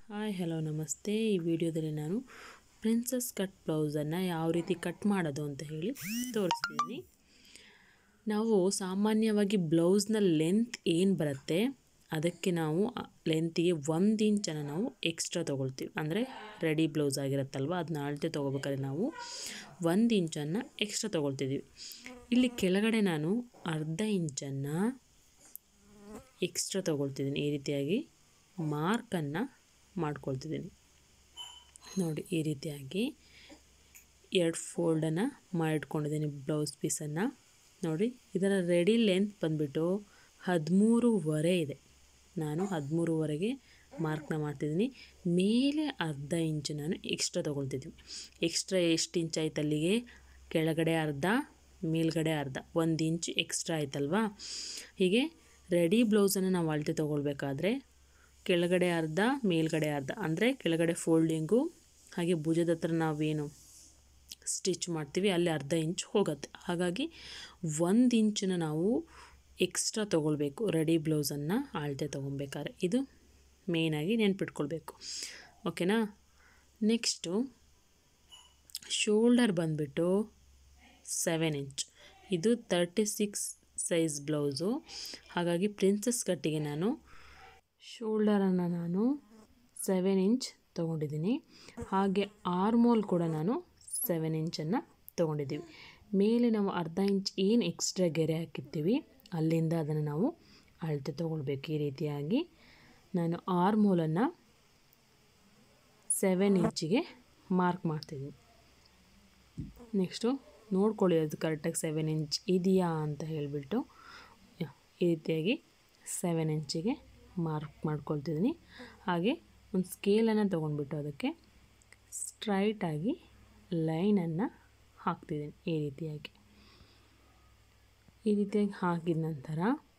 hi hello ನಮಸ್ತೆ ಈ ವಿಡಿಯೋದಲ್ಲಿ ನಾನು ಪ್ರಿನ್ಸಸ್ ಕಟ್ ಬ್ಲೌಸನ್ನು ಯಾವ ರೀತಿ ಕಟ್ ಮಾಡೋದು ಅಂತ ಹೇಳಿ ತೋರಿಸ್ತೀನಿ ನಾವು ಸಾಮಾನ್ಯವಾಗಿ ಬ್ಲೌಸ್ನ ಲೆಂತ್ ಏನು ಬರುತ್ತೆ ಅದಕ್ಕೆ ನಾವು ಲೆಂತಿಗೆ ಒಂದು ಇಂಚನ್ನು ನಾವು ಎಕ್ಸ್ಟ್ರಾ ತೊಗೊಳ್ತೀವಿ ಅಂದರೆ ರೆಡಿ ಬ್ಲೌಸ್ ಆಗಿರುತ್ತಲ್ವ ಅದನ್ನ ಅಳತೆ ತೊಗೋಬೇಕಾದ್ರೆ ನಾವು ಒಂದು ಇಂಚನ್ನು ಎಕ್ಸ್ಟ್ರಾ ತೊಗೊಳ್ತಿದ್ದೀವಿ ಇಲ್ಲಿ ಕೆಳಗಡೆ ನಾನು ಅರ್ಧ ಇಂಚನ್ನು ಎಕ್ಸ್ಟ್ರಾ ತೊಗೊಳ್ತಿದ್ದೀನಿ ಈ ರೀತಿಯಾಗಿ ಮಾರ್ಕನ್ನು ಮಾಡ್ಕೊಳ್ತಿದ್ದೀನಿ ನೋಡಿ ಈ ರೀತಿಯಾಗಿ ಎರಡು ಫೋಲ್ಡನ್ನು ಮಾಡಿಟ್ಕೊಂಡಿದ್ದೀನಿ ಬ್ಲೌಸ್ ಪೀಸನ್ನು ನೋಡಿ ಇದರ ರೆಡಿ ಲೆಂತ್ ಬಂದುಬಿಟ್ಟು ಹದಿಮೂರುವರೆ ಇದೆ ನಾನು ಹದಿಮೂರುವರೆಗೆ ಮಾರ್ಕ್ನ ಮಾಡ್ತಿದ್ದೀನಿ ಮೇಲೆ ಅರ್ಧ ಇಂಚು ನಾನು ಎಕ್ಸ್ಟ್ರಾ ತೊಗೊಳ್ತಿದ್ದೀನಿ ಎಕ್ಸ್ಟ್ರಾ ಎಷ್ಟು ಇಂಚ್ ಆಯ್ತು ಅಲ್ಲಿಗೆ ಕೆಳಗಡೆ ಅರ್ಧ ಮೇಲ್ಗಡೆ ಅರ್ಧ ಒಂದು ಇಂಚ್ ಎಕ್ಸ್ಟ್ರಾ ಆಯ್ತಲ್ವಾ ಹೀಗೆ ರೆಡಿ ಬ್ಲೌಸನ್ನು ನಾವು ಅಳತೆ ತೊಗೊಳ್ಬೇಕಾದ್ರೆ ಕೆಳಗಡೆ ಅರ್ಧ ಮೇಲ್ಗಡೆ ಅರ್ಧ ಅಂದರೆ ಕೆಳಗಡೆ ಫೋಲ್ಡಿಂಗು ಹಾಗೆ ಭುಜದ ಹತ್ರ ನಾವೇನು ಸ್ಟಿಚ್ ಮಾಡ್ತೀವಿ ಅಲ್ಲಿ ಅರ್ಧ ಇಂಚ್ ಹೋಗುತ್ತೆ ಹಾಗಾಗಿ ಒಂದು ಇಂಚನ್ನ ನಾವು ಎಕ್ಸ್ಟ್ರಾ ತೊಗೊಳ್ಬೇಕು ರೆಡಿ ಬ್ಲೌಸನ್ನು ಅಳತೆ ತೊಗೊಬೇಕಾದ್ರೆ ಇದು ಮೇಯ್ನಾಗಿ ನೆನ್ಪಿಟ್ಕೊಳ್ಬೇಕು ಓಕೆನಾ ನೆಕ್ಸ್ಟು ಶೋಲ್ಡರ್ ಬಂದುಬಿಟ್ಟು ಸೆವೆನ್ ಇಂಚ್ ಇದು ತರ್ಟಿ ಸಿಕ್ಸ್ ಸೈಜ್ ಬ್ಲೌಸು ಹಾಗಾಗಿ ಪ್ರಿನ್ಸಸ್ ಕಟ್ಟಿಗೆ ನಾನು ಶೋಲ್ಡರನ್ನು ನಾನು ಸೆವೆನ್ ಇಂಚ್ ತೊಗೊಂಡಿದ್ದೀನಿ ಹಾಗೆ ಆರ್ಮೋಲ್ ಕೂಡ ನಾನು ಸೆವೆನ್ ಇಂಚನ್ನು ತೊಗೊಂಡಿದ್ದೀವಿ ಮೇಲೆ ನಾವು ಅರ್ಧ ಇಂಚ್ ಏನು ಎಕ್ಸ್ಟ್ರಾ ಗೆರೆ ಹಾಕಿರ್ತೀವಿ ಅಲ್ಲಿಂದ ಅದನ್ನು ನಾವು ಅಳತೆ ತೊಗೊಳ್ಬೇಕು ಈ ರೀತಿಯಾಗಿ ನಾನು ಆರ್ಮೋಲನ್ನು ಸೆವೆನ್ ಇಂಚಿಗೆ ಮಾರ್ಕ್ ಮಾಡ್ತಿದ್ದೀನಿ ನೆಕ್ಸ್ಟು ನೋಡ್ಕೊಳ್ಳಿ ಅದು ಕರೆಕ್ಟಾಗಿ ಸೆವೆನ್ ಇಂಚ್ ಇದೆಯಾ ಅಂತ ಹೇಳಿಬಿಟ್ಟು ಈ ರೀತಿಯಾಗಿ ಸೆವೆನ್ ಇಂಚಿಗೆ ಮಾರ್ಕ್ ಮಾಡ್ಕೊಳ್ತಿದ್ದೀನಿ ಹಾಗೆ ಒಂದು ಸ್ಕೇಲನ್ನು ತೊಗೊಂಡ್ಬಿಟ್ಟು ಅದಕ್ಕೆ ಸ್ಟ್ರೈಟಾಗಿ ಲೈನನ್ನು ಹಾಕ್ತಿದ್ದೀನಿ ಈ ರೀತಿಯಾಗಿ ಈ ರೀತಿಯಾಗಿ ಹಾಕಿದ ನಂತರ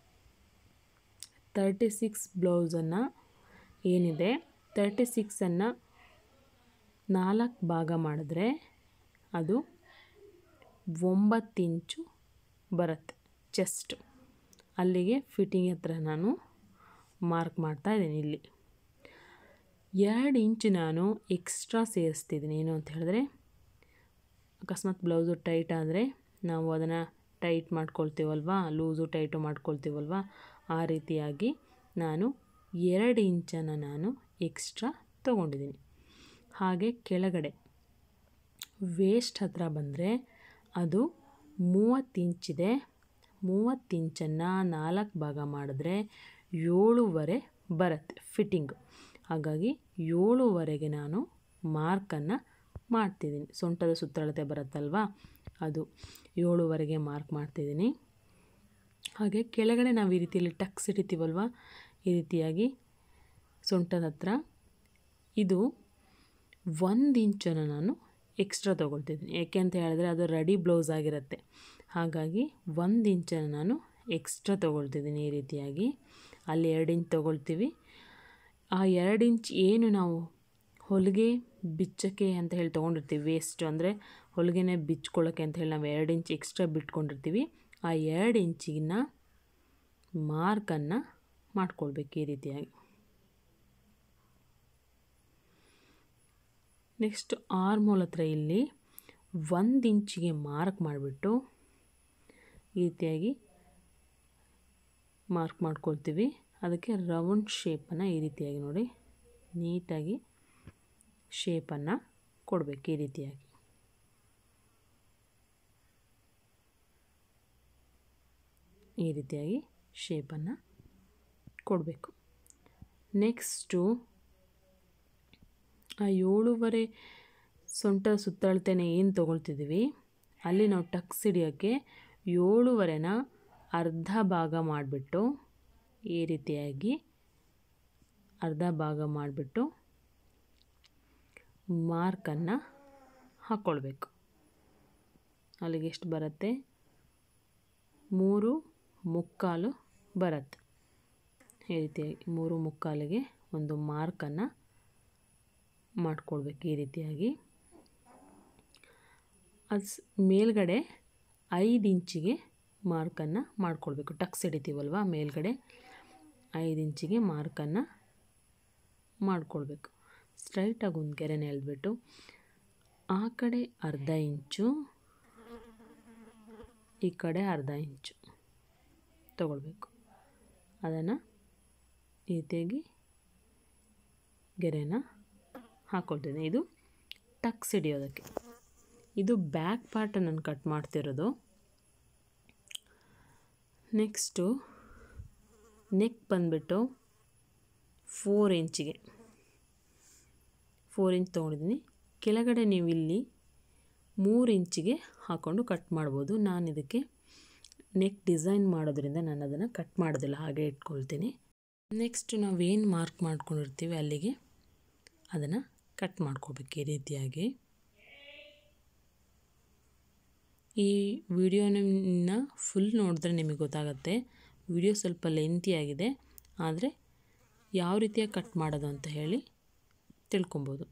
ತರ್ಟಿ ಸಿಕ್ಸ್ ಬ್ಲೌಸನ್ನು ಏನಿದೆ ತರ್ಟಿ ಸಿಕ್ಸನ್ನು ನಾಲ್ಕು ಭಾಗ ಮಾಡಿದ್ರೆ ಅದು ಒಂಬತ್ತು ಇಂಚು ಬರುತ್ತೆ ಚೆಸ್ಟು ಅಲ್ಲಿಗೆ ಫಿಟ್ಟಿಂಗ್ ಹತ್ರ ನಾನು ಮಾರ್ಕ್ ಮಾಡ್ತಾ ಇದ್ದೀನಿ ಇಲ್ಲಿ ಎರಡು ಇಂಚು ನಾನು ಎಕ್ಸ್ಟ್ರಾ ಸೇರಿಸ್ತಿದ್ದೀನಿ ಏನು ಅಂತ ಹೇಳಿದ್ರೆ ಅಕಸ್ಮಾತ್ ಬ್ಲೌಸು ಟೈಟ್ ಆದರೆ ನಾವು ಅದನ್ನು ಟೈಟ್ ಮಾಡ್ಕೊಳ್ತೀವಲ್ವ ಲೂಸು ಟೈಟು ಮಾಡ್ಕೊಳ್ತೀವಲ್ವ ಆ ರೀತಿಯಾಗಿ ನಾನು ಎರಡು ಇಂಚನ್ನು ನಾನು ಎಕ್ಸ್ಟ್ರಾ ತೊಗೊಂಡಿದ್ದೀನಿ ಹಾಗೆ ಕೆಳಗಡೆ ವೇಸ್ಟ್ ಹತ್ರ ಬಂದರೆ ಅದು ಮೂವತ್ತು ಇಂಚಿದೆ ಮೂವತ್ತು ಇಂಚನ್ನು ನಾಲ್ಕು ಭಾಗ ಮಾಡಿದ್ರೆ ಏಳುವರೆ ಬರುತ್ತೆ ಫಿಟ್ಟಿಂಗು ಹಾಗಾಗಿ ಏಳುವರೆಗೆ ನಾನು ಮಾರ್ಕನ್ನು ಮಾಡ್ತಿದ್ದೀನಿ ಸೊಂಟದ ಸುತ್ತಳತೆ ಬರುತ್ತಲ್ವ ಅದು ಏಳುವರೆಗೆ ಮಾರ್ಕ್ ಮಾಡ್ತಿದ್ದೀನಿ ಹಾಗೆ ಕೆಳಗಡೆ ನಾವು ಈ ರೀತಿಯಲ್ಲಿ ಟಕ್ಸ್ ಹಿಡಿತೀವಲ್ವ ಈ ರೀತಿಯಾಗಿ ಸೊಂಟದ ಹತ್ರ ಇದು ಒಂದು ಇಂಚನ್ನು ನಾನು ಎಕ್ಸ್ಟ್ರಾ ತೊಗೊಳ್ತಿದ್ದೀನಿ ಏಕೆ ಅಂತ ಹೇಳಿದ್ರೆ ಅದು ರೆಡಿ ಬ್ಲೌಸ್ ಆಗಿರುತ್ತೆ ಹಾಗಾಗಿ ಒಂದು ಇಂಚನ್ನು ನಾನು ಎಕ್ಸ್ಟ್ರಾ ತೊಗೊಳ್ತಿದ್ದೀನಿ ಈ ರೀತಿಯಾಗಿ ಅಲ್ಲಿ ಎರಡು ಇಂಚ್ ತೊಗೊಳ್ತೀವಿ ಆ ಎರಡು ಇಂಚ್ ಏನು ನಾವು ಹೊಲಿಗೆ ಬಿಚ್ಚಕ್ಕೆ ಅಂತ ಹೇಳಿ ತೊಗೊಂಡಿರ್ತೀವಿ ವೇಸ್ಟು ಅಂದರೆ ಹೊಲಿಗೆನೇ ಬಿಚ್ಕೊಳ್ಳೋಕ್ಕೆ ಅಂತ ಹೇಳಿ ನಾವು ಎರಡು ಇಂಚ್ ಎಕ್ಸ್ಟ್ರಾ ಬಿಟ್ಕೊಂಡಿರ್ತೀವಿ ಆ ಎರಡು ಇಂಚಿನ ಮಾರ್ಕನ್ನು ಮಾಡ್ಕೊಳ್ಬೇಕು ಈ ರೀತಿಯಾಗಿ ನೆಕ್ಸ್ಟ್ ಆರ್ಮೋಲ್ ಹತ್ರ ಇಲ್ಲಿ ಒಂದು ಇಂಚಿಗೆ ಮಾರ್ಕ್ ಮಾಡಿಬಿಟ್ಟು ಈ ರೀತಿಯಾಗಿ ಮಾರ್ಕ್ ಮಾಡ್ಕೊಳ್ತೀವಿ ಅದಕ್ಕೆ ರೌಂಡ್ ಶೇಪನ್ನು ಈ ರೀತಿಯಾಗಿ ನೋಡಿ ನೀಟಾಗಿ ಶೇಪನ್ನು ಕೊಡಬೇಕು ಈ ರೀತಿಯಾಗಿ ಈ ರೀತಿಯಾಗಿ ಶೇಪನ್ನು ಕೊಡಬೇಕು ನೆಕ್ಸ್ಟು ಆ ಏಳುವರೆ ಸೊಂಟ ಸುತ್ತಳತೆನೇ ಏನು ತೊಗೊಳ್ತಿದ್ದೀವಿ ಅಲ್ಲಿ ನಾವು ಟಕ್ಸ್ ಹಿಡಿಯೋಕ್ಕೆ ಏಳುವರೆನ ಅರ್ಧ ಭಾಗ ಮಾಡಿಬಿಟ್ಟು ಈ ರೀತಿಯಾಗಿ ಅರ್ಧ ಭಾಗ ಮಾಡಿಬಿಟ್ಟು ಮಾರ್ಕನ್ನು ಹಾಕ್ಕೊಳ್ಬೇಕು ಅಲ್ಲಿಗೆ ಎಷ್ಟು ಬರುತ್ತೆ ಮೂರು ಮುಕ್ಕಾಲು ಬರುತ್ತೆ ಈ ರೀತಿಯಾಗಿ ಮೂರು ಮುಕ್ಕಾಲಿಗೆ ಒಂದು ಮಾರ್ಕನ್ನು ಮಾಡ್ಕೊಳ್ಬೇಕು ಈ ರೀತಿಯಾಗಿ ಅದು ಮೇಲ್ಗಡೆ ಐದು ಇಂಚಿಗೆ ಮಾರ್ಕನ್ನು ಮಾಡ್ಕೊಳ್ಬೇಕು ಟಕ್ಸ್ ಹಿಡಿತೀವಲ್ವ ಮೇಲ್ಗಡೆ ಐದು ಇಂಚಿಗೆ ಮಾರ್ಕನ್ನು ಮಾಡ್ಕೊಳ್ಬೇಕು ಸ್ಟ್ರೈಟಾಗಿ ಒಂದು ಗೆರೆನ ಎಳೆದ್ಬಿಟ್ಟು ಆ ಕಡೆ ಅರ್ಧ ಇಂಚು ಈ ಕಡೆ ಅರ್ಧ ಇಂಚು ತಗೊಳ್ಬೇಕು ಅದನ್ನು ಈ ರೀತಿಯಾಗಿ ಗೆರೆನ ಹಾಕ್ಕೊಳ್ತೀನಿ ಇದು ಟಕ್ಸ್ ಹಿಡಿಯೋದಕ್ಕೆ ಇದು ಬ್ಯಾಕ್ ಪಾರ್ಟ್ ನಾನು ಕಟ್ ಮಾಡ್ತಿರೋದು ನೆಕ್ಸ್ಟು ನೆಕ್ ಬಂದುಬಿಟ್ಟು ಫೋರ್ ಇಂಚಿಗೆ ಫೋರ್ ಇಂಚ್ ತೊಗೊಂಡಿದ್ದೀನಿ ಕೆಳಗಡೆ ನೀವು ಇಲ್ಲಿ ಮೂರು ಇಂಚಿಗೆ ಹಾಕ್ಕೊಂಡು ಕಟ್ ಮಾಡ್ಬೋದು ನಾನು ಇದಕ್ಕೆ ನೆಕ್ ಡಿಸೈನ್ ಮಾಡೋದ್ರಿಂದ ನಾನು ಅದನ್ನು ಕಟ್ ಮಾಡೋದಿಲ್ಲ ಹಾಗೆ ಇಟ್ಕೊಳ್ತೀನಿ ನೆಕ್ಸ್ಟ್ ನಾವೇನು ಮಾರ್ಕ್ ಮಾಡ್ಕೊಂಡಿರ್ತೀವಿ ಅಲ್ಲಿಗೆ ಅದನ್ನು ಕಟ್ ಮಾಡ್ಕೋಬೇಕು ಈ ರೀತಿಯಾಗಿ ಈ ವಿಡಿಯೋನ ಫುಲ್ ನೋಡಿದ್ರೆ ನಿಮಗೆ ಗೊತ್ತಾಗುತ್ತೆ ವಿಡಿಯೋ ಸ್ವಲ್ಪ ಲೆಂತಿಯಾಗಿದೆ ಆದರೆ ಯಾವ ರೀತಿಯಾಗಿ ಕಟ್ ಮಾಡೋದು ಅಂತ ಹೇಳಿ ತಿಳ್ಕೊಬೋದು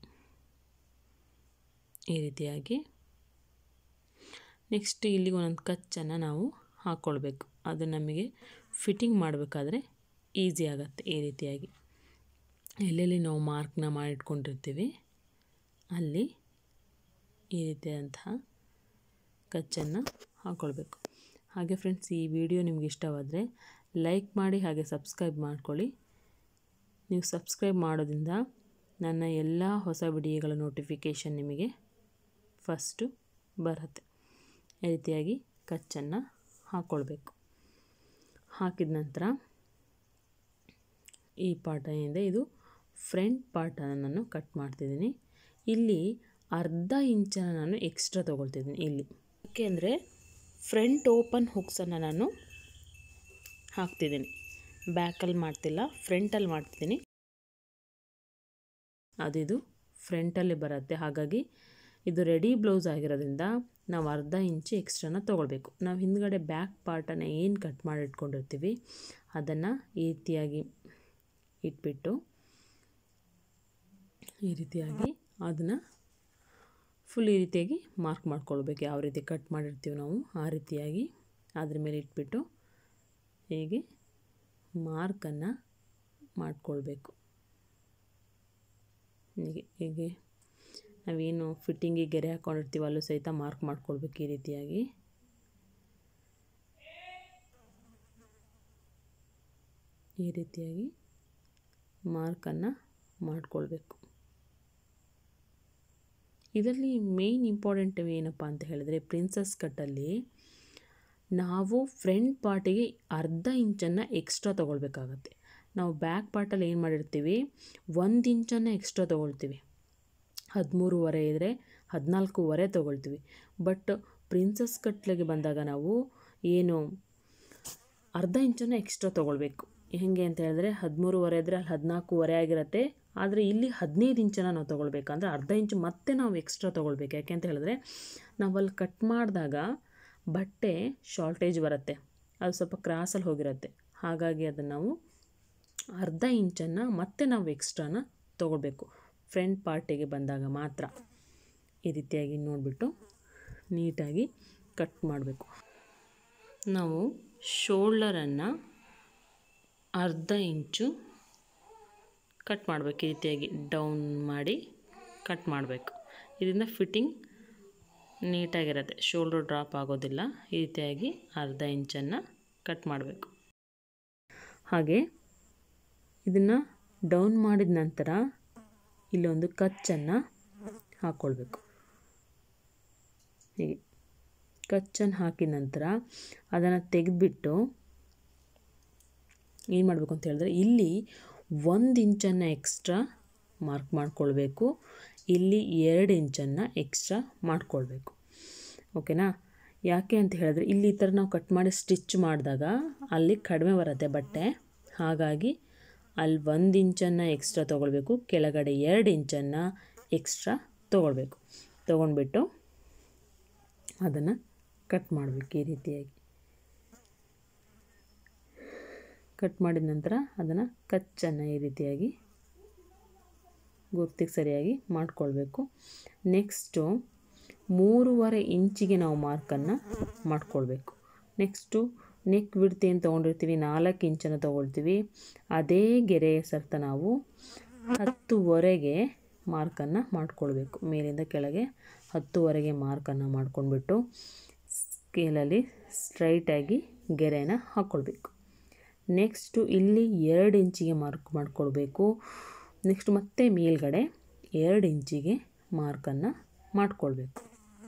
ಈ ರೀತಿಯಾಗಿ ನೆಕ್ಸ್ಟ್ ಇಲ್ಲಿ ಒಂದೊಂದು ಕಚ್ಚನ್ನು ನಾವು ಹಾಕ್ಕೊಳ್ಬೇಕು ಅದು ನಮಗೆ ಫಿಟ್ಟಿಂಗ್ ಮಾಡಬೇಕಾದ್ರೆ ಈಸಿ ಆಗುತ್ತೆ ಈ ರೀತಿಯಾಗಿ ಎಲ್ಲೆಲ್ಲಿ ನಾವು ಮಾರ್ಕ್ನ ಮಾಡಿಟ್ಕೊಂಡಿರ್ತೀವಿ ಅಲ್ಲಿ ಈ ರೀತಿಯಾದಂತಹ ಕಚ್ಚನ್ನು ಹಾಕ್ಕೊಳ್ಬೇಕು ಹಾಗೆ ಫ್ರೆಂಡ್ಸ್ ಈ ವಿಡಿಯೋ ನಿಮ್ಗೆ ಇಷ್ಟವಾದರೆ ಲೈಕ್ ಮಾಡಿ ಹಾಗೆ ಸಬ್ಸ್ಕ್ರೈಬ್ ಮಾಡ್ಕೊಳ್ಳಿ ನೀವು ಸಬ್ಸ್ಕ್ರೈಬ್ ಮಾಡೋದ್ರಿಂದ ನನ್ನ ಎಲ್ಲ ಹೊಸ ವಿಡಿಯೋಗಳ ನೋಟಿಫಿಕೇಷನ್ ನಿಮಗೆ ಫಸ್ಟು ಬರುತ್ತೆ ಈ ರೀತಿಯಾಗಿ ಕಚ್ಚನ್ನು ಹಾಕ್ಕೊಳ್ಬೇಕು ಹಾಕಿದ ನಂತರ ಈ ಪಾರ್ಟ್ ಏನಿದೆ ಇದು ಫ್ರಂಟ್ ಪಾರ್ಟನ್ನು ನಾನು ಕಟ್ ಮಾಡ್ತಿದ್ದೀನಿ ಇಲ್ಲಿ ಅರ್ಧ ಇಂಚನ್ನು ನಾನು ಎಕ್ಸ್ಟ್ರಾ ತೊಗೊಳ್ತಿದ್ದೀನಿ ಇಲ್ಲಿ ಯಾಕೆಂದರೆ ಫ್ರಂಟ್ ಓಪನ್ ಹುಕ್ಸನ್ನು ನಾನು ಹಾಕ್ತಿದ್ದೀನಿ ಬ್ಯಾಕಲ್ಲಿ ಮಾಡ್ತಿಲ್ಲ ಫ್ರಂಟಲ್ಲಿ ಮಾಡ್ತಿದ್ದೀನಿ ಅದಿದು ಫ್ರಂಟಲ್ಲಿ ಬರುತ್ತೆ ಹಾಗಾಗಿ ಇದು ರೆಡಿ ಬ್ಲೌಸ್ ಆಗಿರೋದ್ರಿಂದ ನಾವು ಅರ್ಧ ಇಂಚು ಎಕ್ಸ್ಟ್ರಾನ ತೊಗೊಳ್ಬೇಕು ನಾವು ಹಿಂದ್ಗಡೆ ಬ್ಯಾಕ್ ಪಾರ್ಟನ್ನು ಏನು ಕಟ್ ಮಾಡಿ ಇಟ್ಕೊಂಡಿರ್ತೀವಿ ಅದನ್ನು ಈ ರೀತಿಯಾಗಿ ಇಟ್ಬಿಟ್ಟು ಈ ರೀತಿಯಾಗಿ ಅದನ್ನು ಫುಲ್ ಈ ರೀತಿಯಾಗಿ ಮಾರ್ಕ್ ಮಾಡ್ಕೊಳ್ಬೇಕು ಯಾವ ರೀತಿ ಕಟ್ ಮಾಡಿರ್ತೀವಿ ನಾವು ಆ ರೀತಿಯಾಗಿ ಅದ್ರ ಮೇಲೆ ಇಟ್ಬಿಟ್ಟು ಹೀಗೆ ಮಾರ್ಕನ್ನು ಮಾಡಿಕೊಳ್ಬೇಕು ಹೀಗೆ ಹೀಗೆ ನಾವೇನು ಫಿಟ್ಟಿಂಗಿಗೆ ಗೆರೆ ಹಾಕ್ಕೊಂಡಿರ್ತೀವಿ ಅಲ್ಲೂ ಸಹಿತ ಮಾರ್ಕ್ ಮಾಡ್ಕೊಳ್ಬೇಕು ಈ ರೀತಿಯಾಗಿ ಈ ರೀತಿಯಾಗಿ ಮಾರ್ಕನ್ನು ಮಾಡಿಕೊಳ್ಬೇಕು ಇದರಲ್ಲಿ ಮೇಯ್ನ್ ಇಂಪಾರ್ಟೆಂಟ್ ಏನಪ್ಪ ಅಂತ ಹೇಳಿದರೆ ಪ್ರಿನ್ಸಸ್ ಕಟ್ಟಲ್ಲಿ ನಾವು ಫ್ರಂಟ್ ಪಾರ್ಟಿಗೆ ಅರ್ಧ ಇಂಚನ್ನು ಎಕ್ಸ್ಟ್ರಾ ತೊಗೊಳ್ಬೇಕಾಗತ್ತೆ ನಾವು ಬ್ಯಾಕ್ ಪಾರ್ಟಲ್ಲಿ ಏನು ಮಾಡಿರ್ತೀವಿ ಒಂದು ಇಂಚನ್ನು ಎಕ್ಸ್ಟ್ರಾ ತೊಗೊಳ್ತೀವಿ ಹದಿಮೂರುವರೆ ಇದ್ದರೆ ಹದಿನಾಲ್ಕೂವರೆ ತೊಗೊಳ್ತೀವಿ ಬಟ್ ಪ್ರಿನ್ಸಸ್ ಕಟ್ಲಿಗೆ ಬಂದಾಗ ನಾವು ಏನು ಅರ್ಧ ಇಂಚನ್ನು ಎಕ್ಸ್ಟ್ರಾ ತೊಗೊಳ್ಬೇಕು ಹೇಗೆ ಅಂತ ಹೇಳಿದ್ರೆ ಹದಿಮೂರುವರೆ ಇದ್ದರೆ ಅಲ್ಲಿ ಹದಿನಾಲ್ಕೂವರೆ ಆಗಿರುತ್ತೆ ಆದರೆ ಇಲ್ಲಿ ಹದಿನೈದು ಇಂಚನ್ನು ನಾವು ತೊಗೊಳ್ಬೇಕಂದ್ರೆ ಅರ್ಧ ಇಂಚು ಮತ್ತೆ ನಾವು ಎಕ್ಸ್ಟ್ರಾ ತೊಗೊಳ್ಬೇಕು ಯಾಕೆ ಅಂತ ಹೇಳಿದ್ರೆ ನಾವು ಅಲ್ಲಿ ಕಟ್ ಮಾಡಿದಾಗ ಬಟ್ಟೆ ಶಾರ್ಟೇಜ್ ಬರುತ್ತೆ ಅದು ಸ್ವಲ್ಪ ಕ್ರಾಸಲ್ಲಿ ಹೋಗಿರುತ್ತೆ ಹಾಗಾಗಿ ಅದನ್ನು ನಾವು ಅರ್ಧ ಇಂಚನ್ನು ಮತ್ತೆ ನಾವು ಎಕ್ಸ್ಟ್ರಾನ ತೊಗೊಳ್ಬೇಕು ಫ್ರಂಟ್ ಪಾರ್ಟಿಗೆ ಬಂದಾಗ ಮಾತ್ರ ಈ ರೀತಿಯಾಗಿ ನೋಡಿಬಿಟ್ಟು ನೀಟಾಗಿ ಕಟ್ ಮಾಡಬೇಕು ನಾವು ಶೋಲ್ಡರನ್ನು ಅರ್ಧ ಇಂಚು ಕಟ್ ಮಾಡಬೇಕು ಈ ರೀತಿಯಾಗಿ ಡೌನ್ ಮಾಡಿ ಕಟ್ ಮಾಡಬೇಕು ಇದರಿಂದ ಫಿಟ್ಟಿಂಗ್ ನೀಟಾಗಿರುತ್ತೆ ಶೋಲ್ಡರ್ ಡ್ರಾಪ್ ಆಗೋದಿಲ್ಲ ಈ ರೀತಿಯಾಗಿ ಅರ್ಧ ಇಂಚನ್ನು ಕಟ್ ಮಾಡಬೇಕು ಹಾಗೆ ಇದನ್ನು ಡೌನ್ ಮಾಡಿದ ನಂತರ ಇಲ್ಲೊಂದು ಕಚ್ಚನ್ನು ಹಾಕ್ಕೊಳ್ಬೇಕು ಹೀಗೆ ಕಚ್ಚನ್ನು ಹಾಕಿದ ನಂತರ ಅದನ್ನು ತೆಗೆದುಬಿಟ್ಟು ಏನು ಮಾಡಬೇಕು ಅಂತ ಹೇಳಿದ್ರೆ ಇಲ್ಲಿ ಒಂದು ಇಂಚನ್ನು ಎಕ್ಸ್ಟ್ರಾ ಮಾರ್ಕ್ ಮಾಡ್ಕೊಳ್ಬೇಕು ಇಲ್ಲಿ ಎರಡು ಇಂಚನ್ನು ಎಕ್ಸ್ಟ್ರಾ ಮಾಡ್ಕೊಳ್ಬೇಕು ಓಕೆನಾ ಯಾಕೆ ಅಂತ ಹೇಳಿದ್ರೆ ಇಲ್ಲಿ ಈ ಥರ ನಾವು ಕಟ್ ಮಾಡಿ ಸ್ಟಿಚ್ ಮಾಡಿದಾಗ ಅಲ್ಲಿ ಕಡಿಮೆ ಬರುತ್ತೆ ಬಟ್ಟೆ ಹಾಗಾಗಿ ಅಲ್ಲಿ ಒಂದು ಇಂಚನ್ನು ಎಕ್ಸ್ಟ್ರಾ ತೊಗೊಳ್ಬೇಕು ಕೆಳಗಡೆ ಎರಡು ಇಂಚನ್ನು ಎಕ್ಸ್ಟ್ರಾ ತೊಗೊಳ್ಬೇಕು ತೊಗೊಂಡ್ಬಿಟ್ಟು ಅದನ್ನು ಕಟ್ ಮಾಡಬೇಕು ಈ ರೀತಿಯಾಗಿ ಕಟ್ ಮಾಡಿದ ನಂತರ ಅದನ್ನು ಕಚ್ಚನ್ನು ಈ ರೀತಿಯಾಗಿ ಗುರ್ತಿಗೆ ಸರಿಯಾಗಿ ಮಾಡಿಕೊಳ್ಬೇಕು ನೆಕ್ಸ್ಟು ಮೂರುವರೆ ಇಂಚಿಗೆ ನಾವು ಮಾರ್ಕನ್ನು ಮಾಡಿಕೊಳ್ಬೇಕು ನೆಕ್ಸ್ಟು ನೆಕ್ ಬಿಡ್ತಿ ಏನು ತೊಗೊಂಡಿರ್ತೀವಿ ನಾಲ್ಕು ಇಂಚನ್ನು ತೊಗೊಳ್ತೀವಿ ಅದೇ ಗೆರೆಯ ಸರ್ತ ನಾವು ಹತ್ತುವರೆಗೆ ಮಾರ್ಕನ್ನು ಮಾಡ್ಕೊಳ್ಬೇಕು ಮೇಲಿಂದ ಕೆಳಗೆ ಹತ್ತುವರೆಗೆ ಮಾರ್ಕನ್ನು ಮಾಡ್ಕೊಂಡ್ಬಿಟ್ಟು ಸ್ಕೇಲಲ್ಲಿ ಸ್ಟ್ರೈಟಾಗಿ ಗೆರೆನ ಹಾಕ್ಕೊಳ್ಬೇಕು ನೆಕ್ಸ್ಟು ಇಲ್ಲಿ ಎರಡು ಇಂಚಿಗೆ ಮಾರ್ಕ್ ಮಾಡ್ಕೊಳ್ಬೇಕು ನೆಕ್ಸ್ಟ್ ಮತ್ತೆ ಮೇಲ್ಗಡೆ ಎರಡು ಇಂಚಿಗೆ ಮಾರ್ಕನ್ನು ಮಾಡ್ಕೊಳ್ಬೇಕು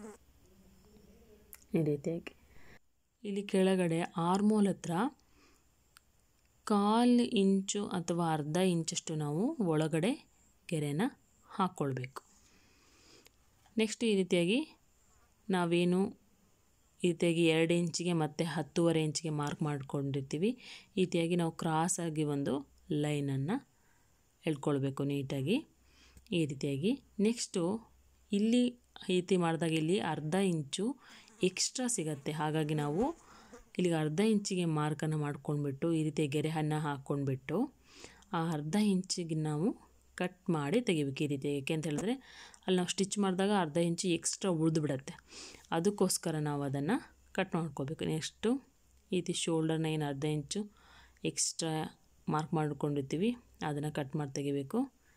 ಈ ರೀತಿಯಾಗಿ ಇಲ್ಲಿ ಕೆಳಗಡೆ ಆರ್ಮೋಲ್ ಹತ್ರ ಕಾಲು ಇಂಚು ಅಥವಾ ಅರ್ಧ ಇಂಚಷ್ಟು ನಾವು ಒಳಗಡೆ ಗೆರೆನ ಹಾಕ್ಕೊಳ್ಬೇಕು ನೆಕ್ಸ್ಟ್ ಈ ರೀತಿಯಾಗಿ ನಾವೇನು ಈ ರೀತಿಯಾಗಿ ಎರಡು ಇಂಚಿಗೆ ಮತ್ತು ಹತ್ತೂವರೆ ಇಂಚಿಗೆ ಮಾರ್ಕ್ ಮಾಡ್ಕೊಂಡಿರ್ತೀವಿ ಈ ರೀತಿಯಾಗಿ ನಾವು ಕ್ರಾಸಾಗಿ ಒಂದು ಲೈನನ್ನು ಎಳ್ಕೊಳ್ಬೇಕು ನೀಟಾಗಿ ಈ ರೀತಿಯಾಗಿ ನೆಕ್ಸ್ಟು ಇಲ್ಲಿ ಈ ರೀತಿ ಮಾಡಿದಾಗ ಇಲ್ಲಿ ಅರ್ಧ ಇಂಚು ಎಕ್ಸ್ಟ್ರಾ ಸಿಗತ್ತೆ ಹಾಗಾಗಿ ನಾವು ಇಲ್ಲಿಗೆ ಅರ್ಧ ಇಂಚಿಗೆ ಮಾರ್ಕನ್ನು ಮಾಡ್ಕೊಂಡ್ಬಿಟ್ಟು ಈ ರೀತಿ ಗೆರೆಯನ್ನು ಹಾಕ್ಕೊಂಡ್ಬಿಟ್ಟು ಆ ಅರ್ಧ ಇಂಚಿಗೆ ನಾವು ಕಟ್ ಮಾಡಿ ತೆಗಿಬೇಕು ಈ ರೀತಿ ಏಕೆ ಅಂತ ಹೇಳಿದ್ರೆ ಅಲ್ಲಿ ನಾವು ಸ್ಟಿಚ್ ಮಾಡಿದಾಗ ಅರ್ಧ ಇಂಚು ಎಕ್ಸ್ಟ್ರಾ ಉಳಿದು ಬಿಡುತ್ತೆ ಅದಕ್ಕೋಸ್ಕರ ನಾವು ಅದನ್ನು ಕಟ್ ಮಾಡ್ಕೋಬೇಕು ನೆಕ್ಸ್ಟು ಈ ರೀತಿ ಶೋಲ್ಡರ್ನ ಏನು ಅರ್ಧ ಇಂಚು ಎಕ್ಸ್ಟ್ರಾ ಮಾರ್ಕ್ ಮಾಡ್ಕೊಂಡಿರ್ತೀವಿ ಅದನ್ನು ಕಟ್ ಮಾಡಿ ತೆಗಿಬೇಕು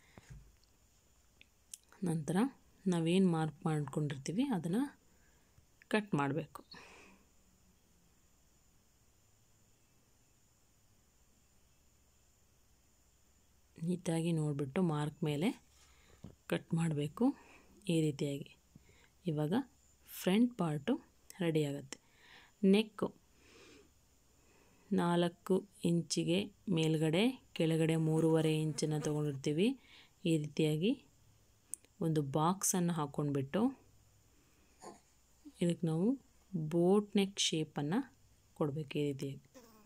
ನಂತರ ನಾವೇನು ಮಾರ್ಕ್ ಮಾಡ್ಕೊಂಡಿರ್ತೀವಿ ಅದನ್ನು ಕಟ್ ಮಾಡಬೇಕು ನೀಟಾಗಿ ನೋಡಿಬಿಟ್ಟು ಮಾರ್ಕ್ ಮೇಲೆ ಕಟ್ ಮಾಡಬೇಕು ಈ ರೀತಿಯಾಗಿ ಇವಾಗ ಫ್ರಂಟ್ ಪಾರ್ಟು ರೆಡಿ ಆಗುತ್ತೆ ನೆಕ್ಕು ನಾಲ್ಕು ಇಂಚಿಗೆ ಮೇಲ್ಗಡೆ ಕೆಳಗಡೆ ಮೂರುವರೆ ಇಂಚನ್ನು ತೊಗೊಂಡಿರ್ತೀವಿ ಈ ರೀತಿಯಾಗಿ ಒಂದು ಬಾಕ್ಸನ್ನು ಹಾಕ್ಕೊಂಡ್ಬಿಟ್ಟು ಇದಕ್ಕೆ ನಾವು ಬೋಟ್ ನೆಕ್ ಶೇಪನ್ನು ಕೊಡಬೇಕು ಈ ರೀತಿಯಾಗಿ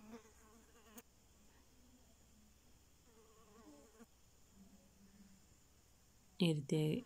ಈ ರೀತಿಯಾಗಿ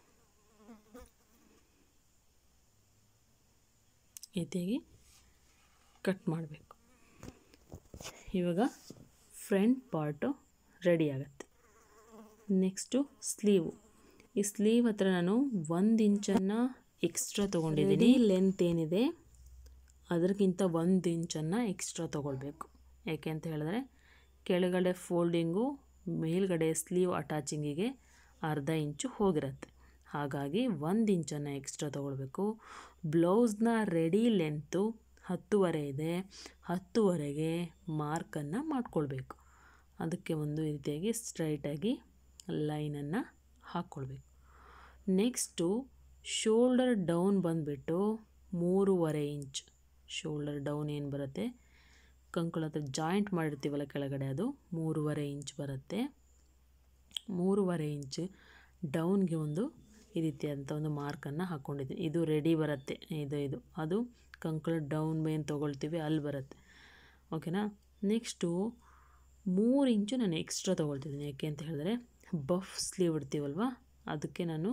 ಈ ರೀತಿಯಾಗಿ ಕಟ್ ಮಾಡಬೇಕು ಇವಾಗ ಫ್ರಂಟ್ ಪಾರ್ಟು ರೆಡಿ ಆಗುತ್ತೆ ನೆಕ್ಸ್ಟು ಸ್ಲೀವು ಈ ಸ್ಲೀವ್ ಹತ್ರ ನಾನು ಒಂದು ಇಂಚನ್ನು ಎಕ್ಸ್ಟ್ರಾ ತೊಗೊಂಡಿದ್ದೀನಿ ಲೆಂತ್ ಏನಿದೆ ಅದಕ್ಕಿಂತ ಒಂದು ಇಂಚನ್ನು ಎಕ್ಸ್ಟ್ರಾ ತೊಗೊಳ್ಬೇಕು ಯಾಕೆ ಅಂತ ಹೇಳಿದ್ರೆ ಕೆಳಗಡೆ ಫೋಲ್ಡಿಂಗು ಮೇಲ್ಗಡೆ ಸ್ಲೀವ್ ಅಟ್ಯಾಚಿಂಗಿಗೆ ಅರ್ಧ ಇಂಚು ಹೋಗಿರುತ್ತೆ ಹಾಗಾಗಿ ಒಂದು ಇಂಚನ್ನು ಎಕ್ಸ್ಟ್ರಾ ತೊಗೊಳ್ಬೇಕು ಬ್ಲೌಸ್ನ ರೆಡಿ ಲೆಂತು ಹತ್ತುವರೆ ಇದೆ ಹತ್ತುವರೆಗೆ ಮಾರ್ಕನ್ನು ಮಾಡ್ಕೊಳ್ಬೇಕು ಅದಕ್ಕೆ ಒಂದು ರೀತಿಯಾಗಿ ಸ್ಟ್ರೈಟಾಗಿ ಲೈನನ್ನು ಹಾಕ್ಕೊಳ್ಬೇಕು ನೆಕ್ಸ್ಟು ಶೋಲ್ಡರ್ ಡೌನ್ ಬಂದುಬಿಟ್ಟು ಮೂರುವರೆ ಇಂಚ್ ಶೋಲ್ಡರ್ ಡೌನ್ ಏನು ಬರುತ್ತೆ ಕಂಕುಳ ಹತ್ರ ಜಾಯಿಂಟ್ ಮಾಡಿರ್ತೀವಲ್ಲ ಕೆಳಗಡೆ ಅದು ಮೂರುವರೆ ಇಂಚ್ ಬರುತ್ತೆ ಮೂರುವರೆ ಇಂಚ್ ಡೌನ್ಗೆ ಒಂದು ಈ ರೀತಿಯಾದಂಥ ಒಂದು ಮಾರ್ಕನ್ನು ಹಾಕ್ಕೊಂಡಿದ್ದೀನಿ ಇದು ರೆಡಿ ಬರುತ್ತೆ ಇದು ಇದು ಅದು ಕಂಕುಳ ಡೌನ್ ಏನು ತೊಗೊಳ್ತೀವಿ ಅಲ್ಲಿ ಬರುತ್ತೆ ಓಕೆನಾ ನೆಕ್ಸ್ಟು ಮೂರು ಇಂಚು ನಾನು ಎಕ್ಸ್ಟ್ರಾ ತೊಗೊಳ್ತಿದ್ದೀನಿ ಯಾಕೆ ಅಂತ ಹೇಳಿದ್ರೆ ಬಫ್ ಸ್ಲೀವ್ ಇಡ್ತೀವಲ್ವ ಅದಕ್ಕೆ ನಾನು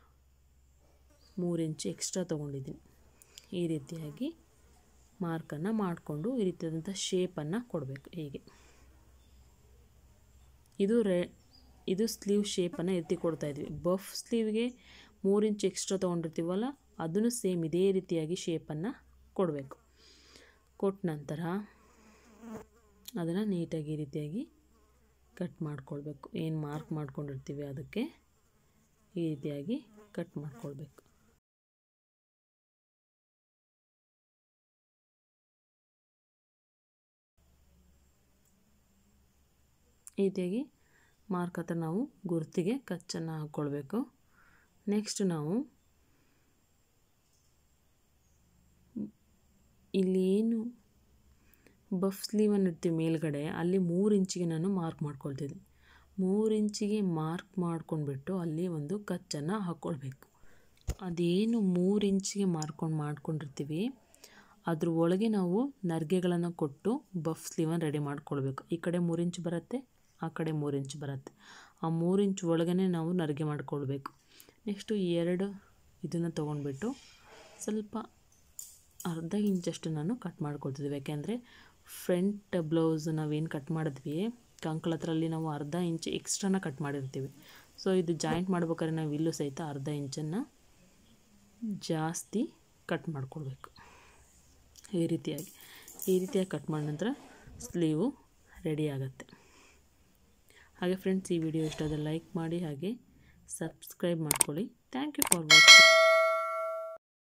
ಮೂರು ಇಂಚು ಎಕ್ಸ್ಟ್ರಾ ತೊಗೊಂಡಿದ್ದೀನಿ ಈ ರೀತಿಯಾಗಿ ಮಾರ್ಕನ್ನು ಮಾಡಿಕೊಂಡು ಈ ರೀತಿಯಾದಂಥ ಶೇಪನ್ನು ಕೊಡಬೇಕು ಹೀಗೆ ಇದು ರೇ ಇದು ಸ್ಲೀವ್ ಶೇಪನ್ನು ಎತ್ತಿ ಕೊಡ್ತಾಯಿದ್ವಿ ಬಫ್ ಸ್ಲೀವ್ಗೆ ಮೂರು ಇಂಚ್ ಎಕ್ಸ್ಟ್ರಾ ತೊಗೊಂಡಿರ್ತೀವಲ್ಲ ಅದನ್ನು ಸೇಮ್ ಇದೇ ರೀತಿಯಾಗಿ ಶೇಪನ್ನು ಕೊಡಬೇಕು ಕೊಟ್ಟ ನಂತರ ಅದನ್ನು ನೀಟಾಗಿ ಈ ರೀತಿಯಾಗಿ ಕಟ್ ಮಾಡ್ಕೊಳ್ಬೇಕು ಏನು ಮಾರ್ಕ್ ಮಾಡ್ಕೊಂಡಿರ್ತೀವಿ ಅದಕ್ಕೆ ಈ ರೀತಿಯಾಗಿ ಕಟ್ ಮಾಡ್ಕೊಳ್ಬೇಕು ಈ ರೀತಿಯಾಗಿ ಮಾರ್ಕ್ ಹತ್ರ ನಾವು ಗುರ್ತಿಗೆ ಕಚ್ಚನ್ನು ಹಾಕ್ಕೊಳ್ಬೇಕು ನೆಕ್ಸ್ಟ್ ನಾವು ಇಲ್ಲಿ ಏನು ಬಫ್ ಸ್ಲೀವನ್ನು ಇರ್ತೀವಿ ಮೇಲ್ಗಡೆ ಅಲ್ಲಿ ಮೂರು ಇಂಚಿಗೆ ನಾನು ಮಾರ್ಕ್ ಮಾಡ್ಕೊಳ್ತಿದ್ದೆ ಮೂರು ಇಂಚಿಗೆ ಮಾರ್ಕ್ ಮಾಡ್ಕೊಂಡ್ಬಿಟ್ಟು ಅಲ್ಲಿ ಒಂದು ಕಚ್ಚನ್ನು ಹಾಕ್ಕೊಳ್ಬೇಕು ಅದೇನು ಮೂರು ಇಂಚಿಗೆ ಮಾರ್ಕೊಂಡು ಮಾಡ್ಕೊಂಡಿರ್ತೀವಿ ಅದ್ರ ಒಳಗೆ ನಾವು ನರ್ಗೆಗಳನ್ನು ಕೊಟ್ಟು ಬಫ್ ಸ್ಲೀವನ್ನು ರೆಡಿ ಮಾಡ್ಕೊಳ್ಬೇಕು ಈ ಕಡೆ ಮೂರು ಇಂಚ್ ಬರುತ್ತೆ ಆ ಕಡೆ ಮೂರು ಇಂಚ್ ಬರುತ್ತೆ ಆ ಮೂರು ಇಂಚ್ ಒಳಗೇ ನಾವು ನರಿಗೆ ಮಾಡ್ಕೊಳ್ಬೇಕು ನೆಕ್ಸ್ಟು ಎರಡು ಇದನ್ನು ತೊಗೊಂಡ್ಬಿಟ್ಟು ಸ್ವಲ್ಪ ಅರ್ಧ ಇಂಚಷ್ಟು ನಾನು ಕಟ್ ಮಾಡ್ಕೊಳ್ತಿದ್ವಿ ಯಾಕೆಂದರೆ ಫ್ರಂಟ್ ಬ್ಲೌಸ್ ನಾವೇನು ಕಟ್ ಮಾಡಿದ್ವಿ ಕಂಕಳ ಹತ್ರಲ್ಲಿ ನಾವು ಅರ್ಧ ಇಂಚ್ ಎಕ್ಸ್ಟ್ರಾನ ಕಟ್ ಮಾಡಿರ್ತೀವಿ ಸೊ ಇದು ಜಾಯಿಂಟ್ ಮಾಡ್ಬೇಕಾದ್ರೆ ನಾವು ಇಲ್ಲೂ ಸಹಿತ ಅರ್ಧ ಇಂಚನ್ನು ಜಾಸ್ತಿ ಕಟ್ ಮಾಡ್ಕೊಳ್ಬೇಕು ಈ ರೀತಿಯಾಗಿ ಈ ರೀತಿಯಾಗಿ ಕಟ್ ಮಾಡಿದ ನಂತರ ಸ್ಲೀವು ರೆಡಿ ಆಗುತ್ತೆ ಹಾಗೆ ಫ್ರೆಂಡ್ಸ್ ಈ ವಿಡಿಯೋ ಇಷ್ಟ ಆದರೆ ಲೈಕ್ ಮಾಡಿ ಹಾಗೆ ಸಬ್ಸ್ಕ್ರೈಬ್ ಮಾಡ್ಕೊಳ್ಳಿ ಥ್ಯಾಂಕ್ ಯು ಫಾರ್ ವಾಚಿಂಗ್